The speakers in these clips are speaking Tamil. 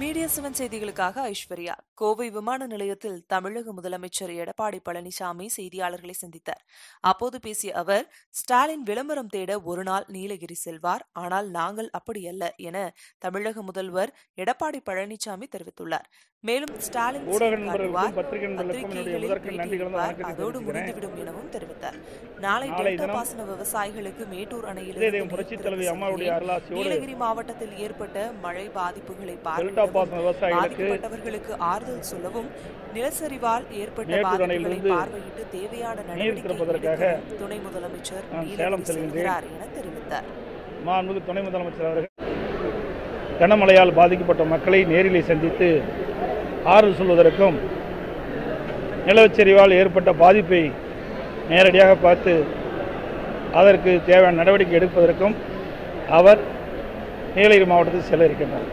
மீடியா செவன் செய்திகளுக்காக ஐஸ்வர்யா கோவை விமான நிலையத்தில் தமிழக முதலமைச்சர் எடப்பாடி பழனிசாமி செய்தியாளர்களை சந்தித்தார் அப்போது பேசிய அவர் ஸ்டாலின் விளம்பரம் தேட ஒரு நாள் நீலகிரி செல்வார் ஆனால் நாங்கள் அப்படியல்ல என தமிழக முதல்வர் எடப்பாடி பழனிசாமி தெரிவித்துள்ளார் மேலும் ஸ்டாலின் ஊடக சீன் நண்பர்களுக்கும் காட்டுவார், பத்திரிகை நண்பர்களுக்கும் என்னுடைய பத்திரிகைகளில் முதற்கண் பேட்டி நன்றி கலந்த அளிப்பார், வணக்கத்தை அதோடு தெரிவிக்கிறேன். முடிந்துவிடும் எனவும் தெரிவித்தார் நாளை நாளை டெல்டா தினம் பாசன விவசாயிகளுக்கு மேட்டூர் இதே அணையிலிருந்து தெய்வம் புரட்சித் நீர் தலைவி திறப்பு அம்மாவுடைய செய்கிறேன். அருளாசியோடு நீலகிரி மாவட்டத்தில் ஏற்பட்ட மழை பாதிப்புகளை டெல்டா பார்வையிடவும் பாசன விவசாயிகளுக்கு பாதிக்கப்பட்டவர்களுக்கு ஆறுதல் சொல்லவும் நிலச்சரிவால் ஏற்பட்ட மேட்டூர் பாதிப்புகளை அணையிலிருந்து பார்வையிட்டு தேவையான நீர் நடவடிக்கை திறப்பதற்காக எடுக்கவும் துணை முதலமைச்சர் நான் நீலகிரி சேலம் செல்கின்றேன். செல்கிறார் என தெரிவித்தார் மாண்புமிகு துணை முதலமைச்சர் அவர்கள் கனமழையால் பாதிக்கப்பட்ட மக்களை நேரிலே சந்தித்து ஆறுதல் சொல்வதற்கும் நிலச்சரிவால் ஏற்பட்ட பாதிப்பை நேரடியாக பார்த்து அதற்கு தேவையான நடவடிக்கை எடுப்பதற்கும் அவர் நீலகிரி மாவட்டத்தில் செல்ல இருக்கின்றார்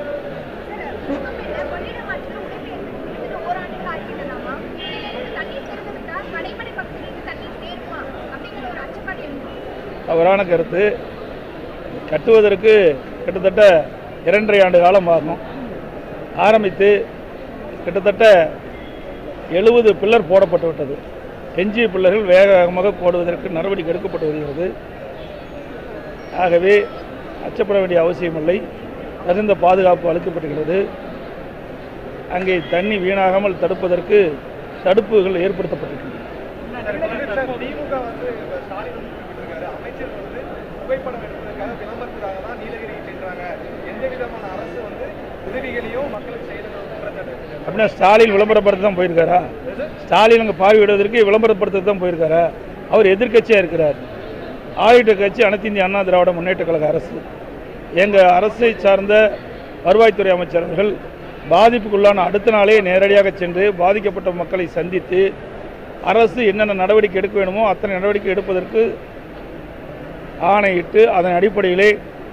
கொள்ளிடம் ஆற்றில் உடைப்பு ஏற்பட்டு ஓராண்டுகள் ஆகிவிட்டதாமா இதிலிருந்து தண்ணீர் திறந்து விட்டால் கடைமடை பகுதிகளுக்கு தண்ணீர் சேருமா அப்படிங்கிற ஒரு அச்சப்பாடு எழுந்து தவறான கருத்து கட்டுவதற்கு கிட்டத்தட்ட இரண்டரை ஆண்டு காலம் ஆகும் ஆரம்பித்து கிட்டத்தட்ட எழுபது பில்லர் போடப்பட்டு விட்டது எஞ்சிய பில்லர்கள் வேக வேகமாக போடுவதற்கு நடவடிக்கை எடுக்கப்பட்டு வருகிறது ஆகவே அச்சப்பட வேண்டிய அவசியமில்லை தகுந்த பாதுகாப்பு அளிக்கப்பட்டுகிறது அங்கே தண்ணி வீணாகாமல் தடுப்பதற்கு தடுப்புகள் ஏற்படுத்தப்பட்டிருக்கின்றன திமுக வந்து இப்ப ஸ்டாலின் வந்து குறிப்பிட்டிருக்காரு அமைச்சர் வந்து புகைப்படம் எடுப்பதற்காக விளம்பரத்துக்காக தான் நீலகிரி சென்றாங்க எந்த விதமான அரசு வந்து உதவிகளையும் மக்களுக்கு செய்யறது வந்து குற்றச்சாட்டு இருக்கு. அப்படின்னா ஸ்டாலின் விளம்பரப்படுத்த தான் போயிருக்காரா ஸ்டாலின் அங்கே பார்வையிடுவதற்கு விளம்பரப்படுத்த தான் போயிருக்காரா அவர் எதிர்க்கட்சியாக இருக்கிறார் ஆயுத கட்சி அனைத்து இந்திய அண்ணா திராவிட முன்னேற்ற கழக அரசு எங்கள் அரசை சார்ந்த வருவாய்த்துறை அமைச்சர் அவர்கள் பாதிப்புக்குள்ளான அடுத்த நாளே நேரடியாக சென்று பாதிக்கப்பட்ட மக்களை சந்தித்து அரசு என்னென்ன நடவடிக்கை எடுக்க வேணுமோ அத்தனை நடவடிக்கை எடுப்பதற்கு ஆணையிட்டு அதன் அடிப்படையிலே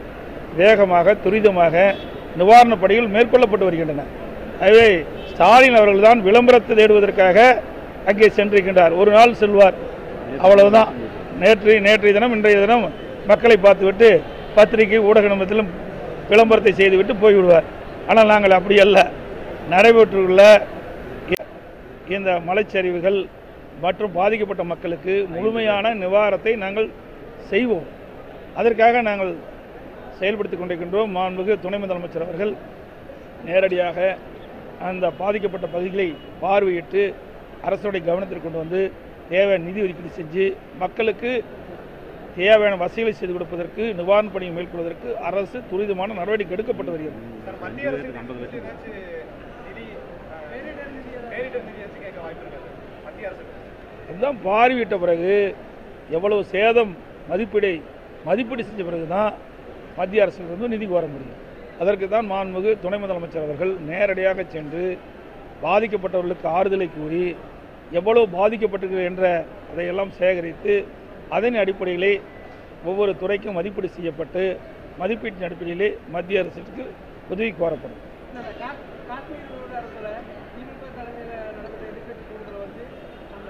வேகமாக துரிதமாக நிவாரணப் பணிகள் மேற்கொள்ளப்பட்டு வருகின்றன எனவே ஸ்டாலின் அவர்கள் தான் விளம்பரத்தை தேடுவதற்காக அங்கே சென்றிருக்கின்றார் ஒரு நாள் செல்வார் அவ்வளவுதான் நேற்று நேற்றைய தினம் இன்றைய தினம் மக்களை பார்த்துவிட்டு பத்திரிகை ஊடக நிமிடத்திலும் விளம்பரத்தை செய்துவிட்டு போய்விடுவார் ஆனால் நாங்கள் அப்படி அல்ல நடைபெற்றுள்ள இ- இந்த மலைச்சரிவுகள் மற்றும் பாதிக்கப்பட்ட மக்களுக்கு முழுமையான நிவாரணத்தை நாங்கள் செய்வோம் அதற்காக நாங்கள் செயல்படுத்திக் கொண்டிருக்கின்றோம் மாண்புமிகு துணை முதலமைச்சர் அவர்கள் நேரடியாக அந்த பாதிக்கப்பட்ட பகுதிகளை பார்வையிட்டு அரசுடைய கவனத்திற்கு கொண்டு வந்து தேவையான நிதி ஒதுக்கீடு செஞ்சு மக்களுக்கு தேவையான வசதிகளை செய்து கொடுப்பதற்கு நிவாரணப் பணியை மேற்கொள்வதற்கு அரசு துரிதமான நடவடிக்கை எடுக்கப்பட்டு வருகிறது சார் மத்திய அரசு ஏதாச்சும் நிதி அஹ், பேரிடர் நிதியாச்சும் கேட்க வாய்ப்பு இருக்காது மத்திய அரசு அதுதான் பார்வையிட்ட பிறகு எவ்வளவு சேதம் மதிப்பீடை மதிப்பீடு செஞ்ச பிறகு தான் மத்திய அரசிலிருந்து நிதி கோர முடியும் அதற்கு தான் மாண்புமிகு துணை முதலமைச்சர் அவர்கள் நேரடியாக சென்று பாதிக்கப்பட்டவர்களுக்கு ஆறுதலை கூறி எவ்வளவு பாதிக்கப்பட்டிருக்கு என்ற அதையெல்லாம் சேகரித்து அதன் அடிப்படையிலே ஒவ்வொரு துறைக்கும் மதிப்பீடு செய்யப்பட்டு மதிப்பீட்டின் அடிப்படையிலே மத்திய அரசுக்கு உதவி கோரப்படும் காஷ்மீர் விவகாரத்தில் திமுக தலைமையில் நடந்த எதிர்கட்சி கூடுதல் வந்து அந்த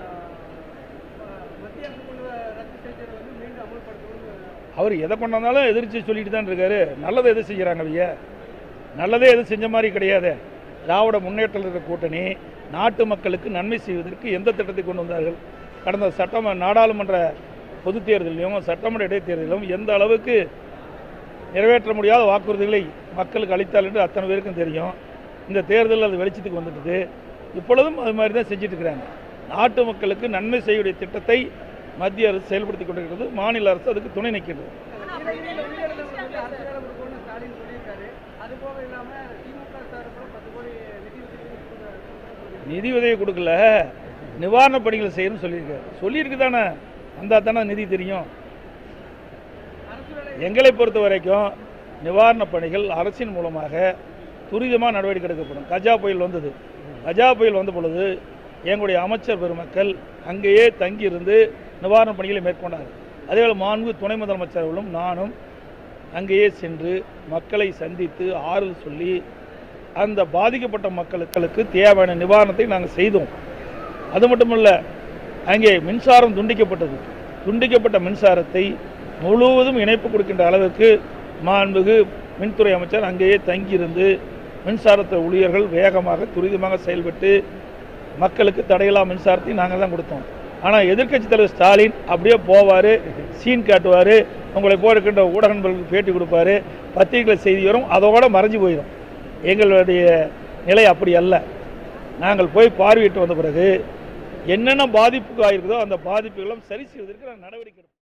அஹ், மத்திய அரசு கொண்டு வர ரத்து செஞ்சதை வந்து மீண்டும் அமல்படுத்தணும்னு அவர் எதை கொண்டாந்தாலும் எதிர்த்து சொல்லிட்டு தான் இருக்காரு நல்லதை எது செய்கிறாங்க ஐயா நல்லதே எதுவும் செஞ்ச மாதிரி கிடையாது திராவிட முன்னேற்ற கழக கூட்டணி நாட்டு மக்களுக்கு நன்மை செய்வதற்கு எந்த திட்டத்தை கொண்டு வந்தார்கள் கடந்த சட்டம நாடாளுமன்ற பொதுத் தேர்தலிலும் சட்டமன்ற இடைத்தேர்தலிலும் எந்த அளவுக்கு நிறைவேற்ற முடியாத வாக்குறுதிகளை மக்களுக்கு அளித்தால் என்று அத்தனை பேருக்கும் தெரியும் இந்த தேர்தலில் அது வெளிச்சத்துக்கு வந்துட்டுது இப்பொழுதும் அது மாதிரி தான் செஞ்சுட்டு இருக்கிறாங்க நாட்டு மக்களுக்கு நன்மை செய்யக்கூடிய திட்டத்தை மத்திய அரசு செயல்படுத்தி கொண்டிருக்கிறது மாநில அரசு அதுக்கு துணை நிற்கிறது நீலகிரியில் வெளியிடத்தில் வந்து அரசு வேலை கொடுக்கணும்னு ஸ்டாலின் சொல்லியிருக்காரு அது போக இல்லாமல் திமுக சார்பில் பத்து கோடி நிதி உதவி கொடுக்க- நிதி உதவி கொடுக்கல நிவாரணப் பணிகளை செய்யணும்னு சொல்லியிருக்காரு சொல்லியிருக்கு தானே வந்தால் தானே நிதி தெரியும் அரசு வேலை எங்களை பொறுத்த வரைக்கும் நிவாரணப் பணிகள் அரசின் மூலமாக துரிதமாக நடவடிக்கை எடுக்கப்படும் கஜா புயல் வந்தது கஜா புயல் வந்த பொழுது எங்களுடைய அமைச்சர் பெருமக்கள் அங்கேயே தங்கியிருந்து நிவாரணப் பணிகளை மேற்கொண்டார் அதேபோல் மாண்பு துணை முதலமைச்சர்களும் நானும் அங்கேயே சென்று மக்களை சந்தித்து ஆறுதல் சொல்லி அந்த பாதிக்கப்பட்ட மக்களுக்கு தேவையான நிவாரணத்தை நாங்கள் செய்தோம் அது மட்டுமல்ல அங்கே மின்சாரம் துண்டிக்கப்பட்டது துண்டிக்கப்பட்ட மின்சாரத்தை முழுவதும் இணைப்பு கொடுக்கின்ற அளவிற்கு மாண்புகு மின்துறை அமைச்சர் அங்கேயே தங்கியிருந்து மின்சாரத்துறை ஊழியர்கள் வேகமாக துரிதமாக செயல்பட்டு மக்களுக்கு தடையில்லா மின்சாரத்தை நாங்கள் தான் கொடுத்தோம் ஆனால் எதிர்க்கட்சி தலைவர் ஸ்டாலின் அப்படியே போவார் சீன் காட்டுவார் உங்களை போயிருக்கின்ற ஊடக நண்பர்களுக்கு பேட்டி கொடுப்பாரு பத்திரிகை செய்தி வரும் அதோட மறைஞ்சு போயிடும் எங்களுடைய நிலை அப்படி அல்ல நாங்கள் போய் பார்வையிட்டு வந்த பிறகு என்னென்ன பாதிப்புக்கு ஆயிருக்குதோ அந்த பாதிப்புகளும் சரி செய்வதற்கு நாங்கள் நடவடிக்கை எடுப்போம்